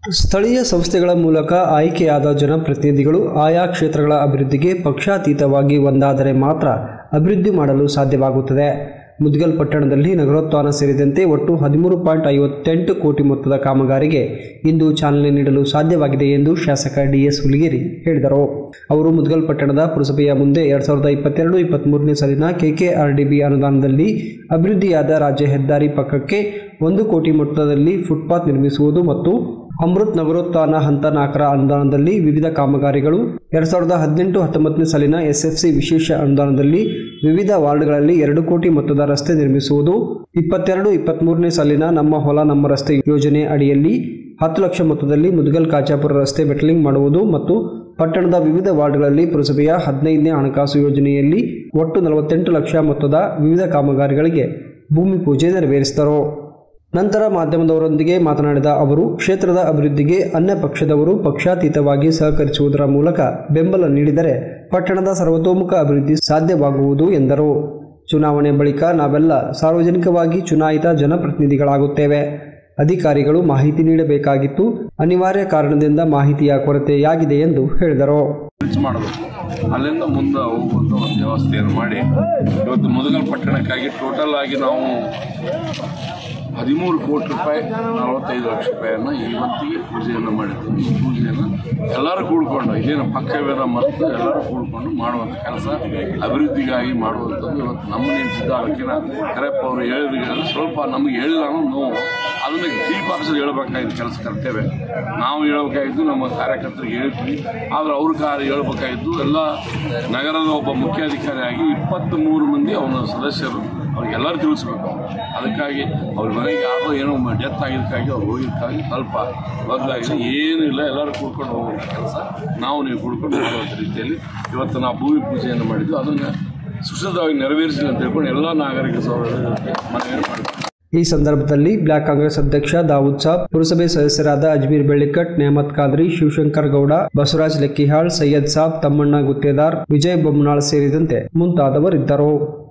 ಸ್ಥಳೀಯ ಸಂಸ್ಥೆಗಳ ಮೂಲಕ ಆಯ್ಕೆಯಾದ ಜನಪ್ರತಿನಿಧಿಗಳು ಆಯಾ ಕ್ಷೇತ್ರಗಳ ಅಭಿವೃದ್ಧಿಗೆ ಪಕ್ಷಾತೀತವಾಗಿ ಒಂದಾದರೆ ಮಾತ್ರ ಅಭಿವೃದ್ಧಿ ಮಾಡಲು ಸಾಧ್ಯವಾಗುತ್ತದೆ ಮುದ್ಗಲ್ ಪಟ್ಟಣದಲ್ಲಿ ನಗರೋತ್ಥಾನ ಸೇರಿದಂತೆ ಒಟ್ಟು ಹದಿಮೂರು ಪಾಯಿಂಟ್ ಐವತ್ತೆಂಟು ಕೋಟಿ ಮೊತ್ತದ ಕಾಮಗಾರಿಗೆ ಇಂದು ಚಾಲನೆ ನೀಡಲು ಸಾಧ್ಯವಾಗಿದೆ ಎಂದು ಶಾಸಕ ಡಿಎಸ್ ಹುಲಿಗೇರಿ ಹೇಳಿದರು ಅವರು ಮುದ್ಗಲ್ ಪಟ್ಟಣದ ಪುರಸಭೆಯ ಮುಂದೆ ಎರಡ್ ಸಾವಿರದ ಇಪ್ಪತ್ತೆರಡು ಇಪ್ಪತ್ತ್ಮೂರನೇ ಸಾಲಿನ ಕೆಕೆಆರ್ಡಿಬಿ ಅನುದಾನದಲ್ಲಿ ಅಭಿವೃದ್ಧಿಯಾದ ರಾಜ್ಯ ಹೆದ್ದಾರಿ ಪಕ್ಕಕ್ಕೆ ಒಂದು ಕೋಟಿ ಮೊತ್ತದಲ್ಲಿ ಫುಟ್ಪಾತ್ ನಿರ್ಮಿಸುವುದು ಮತ್ತು ಅಮೃತ್ ನಗರೋತ್ಥಾನ ಹಂತ ನಾಲ್ಕರ ಅನುದಾನದಲ್ಲಿ ವಿವಿಧ ಕಾಮಗಾರಿಗಳು ಎರಡ್ ಸಾವಿರದ ಹದಿನೆಂಟು ಹತ್ತೊಂಬತ್ತನೇ ಸಾಲಿನ ಎಸ್ಎಫ್ಸಿ ವಿಶೇಷ ಅನುದಾನದಲ್ಲಿ ವಿವಿಧ ವಾರ್ಡ್ಗಳಲ್ಲಿ ಎರಡು ಕೋಟಿ ಮೊತ್ತದ ರಸ್ತೆ ನಿರ್ಮಿಸುವುದು ಇಪ್ಪತ್ತೆರಡು ಇಪ್ಪತ್ತ್ಮೂರನೇ ಸಾಲಿನ ನಮ್ಮ ಹೊಲ ನಮ್ಮ ರಸ್ತೆ ಯೋಜನೆ ಅಡಿಯಲ್ಲಿ ಹತ್ತು ಲಕ್ಷ ಮೊತ್ತದಲ್ಲಿ ಮುದ್ಗಲ್ ಕಾಚಾಪುರ ರಸ್ತೆ ಮೆಟಲಿಂಗ್ ಮಾಡುವುದು ಮತ್ತು ಪಟ್ಟಣದ ವಿವಿಧ ವಾರ್ಡ್ಗಳಲ್ಲಿ ಪುರಸಭೆಯ ಹದಿನೈದನೇ ಹಣಕಾಸು ಯೋಜನೆಯಲ್ಲಿ ಒಟ್ಟು ನಲವತ್ತೆಂಟು ಲಕ್ಷ ಮೊತ್ತದ ವಿವಿಧ ಕಾಮಗಾರಿಗಳಿಗೆ ಭೂಮಿ ಪೂಜೆ ನೆರವೇರಿಸಿದರು ನಂತರ ಮಾಧ್ಯಮದವರೊಂದಿಗೆ ಮಾತನಾಡಿದ ಅವರು ಕ್ಷೇತ್ರದ ಅಭಿವೃದ್ಧಿಗೆ ಅನ್ಯ ಪಕ್ಷದವರು ಪಕ್ಷಾತೀತವಾಗಿ ಸಹಕರಿಸುವುದರ ಮೂಲಕ ಬೆಂಬಲ ನೀಡಿದರೆ ಪಟ್ಟಣದ ಸರ್ವತೋಮುಖ ಅಭಿವೃದ್ಧಿ ಸಾಧ್ಯವಾಗುವುದು ಎಂದರು ಚುನಾವಣೆ ಬಳಿಕ ನಾವೆಲ್ಲ ಸಾರ್ವಜನಿಕವಾಗಿ ಚುನಾಯಿತ ಜನಪ್ರತಿನಿಧಿಗಳಾಗುತ್ತೇವೆ ಅಧಿಕಾರಿಗಳು ಮಾಹಿತಿ ನೀಡಬೇಕಾಗಿತ್ತು ಅನಿವಾರ್ಯ ಕಾರಣದಿಂದ ಮಾಹಿತಿಯ ಕೊರತೆಯಾಗಿದೆ ಎಂದು ಹೇಳಿದರು ಖರ್ಚು ಮಾಡಬೇಕು ಅಲ್ಲಿಂದ ಮುಂದೆ ಹೋಗುವಂಥ ಒಂದು ವ್ಯವಸ್ಥೆಯನ್ನು ಮಾಡಿ ಇವತ್ತು ಮುದಗಲ್ ಪಟ್ಟಣಕ್ಕಾಗಿ ಟೋಟಲ್ ಆಗಿ ನಾವು ಹದಿಮೂರು ಕೋಟಿ ರೂಪಾಯಿ ನಲವತ್ತೈದು ಲಕ್ಷ ರೂಪಾಯಿಯನ್ನು ಇವತ್ತಿಗೆ ಪೂಜೆಯನ್ನು ಮಾಡಿದ್ದೀವಿ ಈ ಪೂಜೆಯನ್ನು ಎಲ್ಲರೂ ಕೂಡ್ಕೊಂಡು ಇದೇನು ಪಕ್ಷವೇದ ಮತ್ತು ಎಲ್ಲರೂ ಕೂಡ್ಕೊಂಡು ಮಾಡುವಂಥ ಕೆಲಸ ಅಭಿವೃದ್ಧಿಗಾಗಿ ಮಾಡುವಂಥದ್ದು ಇವತ್ತು ನಮ್ಮ ನಿಂತಿದ್ದ ಅದಕ್ಕಿಂತ ಕರೆಪ್ಪ ಅವರು ಹೇಳಿದ್ರೆ ಸ್ವಲ್ಪ ನಮಗೆ ಹೇಳಿಲ್ಲ ಅನ್ನೋ ನೋವು ಅದನ್ನು ಚೀಫ್ ಆಫೀಸರ್ ಹೇಳ್ಬೇಕಾಗಿದ್ದು ಕೆಲಸ ಕರ್ತೇವೆ ನಾವು ಹೇಳ್ಬೇಕಾಗಿದ್ದು ನಮ್ಮ ಕಾರ್ಯಕರ್ತರಿಗೆ ಹೇಳ್ತೀವಿ ಆದರೆ ಅವ್ರ ಕಾರ್ಯ ಹೇಳ್ಬೇಕಾಗಿದ್ದು ಎಲ್ಲ ನಗರದ ಒಬ್ಬ ಮುಖ್ಯಾಧಿಕಾರಿಯಾಗಿ ಇಪ್ಪತ್ತ್ ಮೂರು ಮಂದಿ ಅವನ ಸದಸ್ಯರು ಅವ್ರಿಗೆಲ್ಲರೂ ತಿಳಿಸ್ಬೇಕು ಅದಕ್ಕಾಗಿ ಅವ್ರ ಮನೆಗೆ ಯಾವುದೋ ಏನೋ ಡೆತ್ ಆಗಿದ್ದಕ್ಕಾಗಿ ಅವ್ರು ಹೋಗಿದ್ದಕ್ಕಾಗಿ ಸ್ವಲ್ಪ ಬದಲಾಗಿದೆ ಏನೂ ಇಲ್ಲ ಎಲ್ಲರೂ ಕೂಡ್ಕೊಂಡು ಹೋಗುವಂಥ ಕೆಲಸ ನಾವು ನೀವು ಕೂಡ್ಕೊಂಡು ಮಾಡುವಂಥ ರೀತಿಯಲ್ಲಿ ಇವತ್ತು ನಾವು ಭೂಮಿ ಪೂಜೆಯನ್ನು ಮಾಡಿದ್ದು ಅದನ್ನು ಸುಸದವಾಗಿ ನೆರವೇರಿಸಲಿ ಅಂತ ಹೇಳ್ಕೊಂಡು ಎಲ್ಲ ನಾಗರಿಕ ಸೌಲಭ್ಯ ಮನವಿಯನ್ನು ಮಾಡಿದ್ವಿ ಈ ಸಂದರ್ಭದಲ್ಲಿ ಬ್ಲಾಕ್ ಕಾಂಗ್ರೆಸ್ ಅಧ್ಯಕ್ಷ ದಾವೂದ್ ಸಾಬ್ ಪುರಸಭೆ ಸದಸ್ಯರಾದ ಅಜ್ಮೀರ್ ಬೆಳ್ಳಿಕಟ್ ನೇಮತ್ ಖಾದ್ರಿ ಶಿವಶಂಕರ್ ಗೌಡ ಬಸವರಾಜ್ ಲೆಕ್ಕಿಹಾಳ್ ಸೈಯದ್ ಸಾಬ್ ತಮ್ಮಣ್ಣ ಗುತ್ತೇದಾರ್ ವಿಜಯ್ ಬೊಮ್ಮನಾಳ್ ಸೇರಿದಂತೆ ಮುಂತಾದವರಿದ್ದರು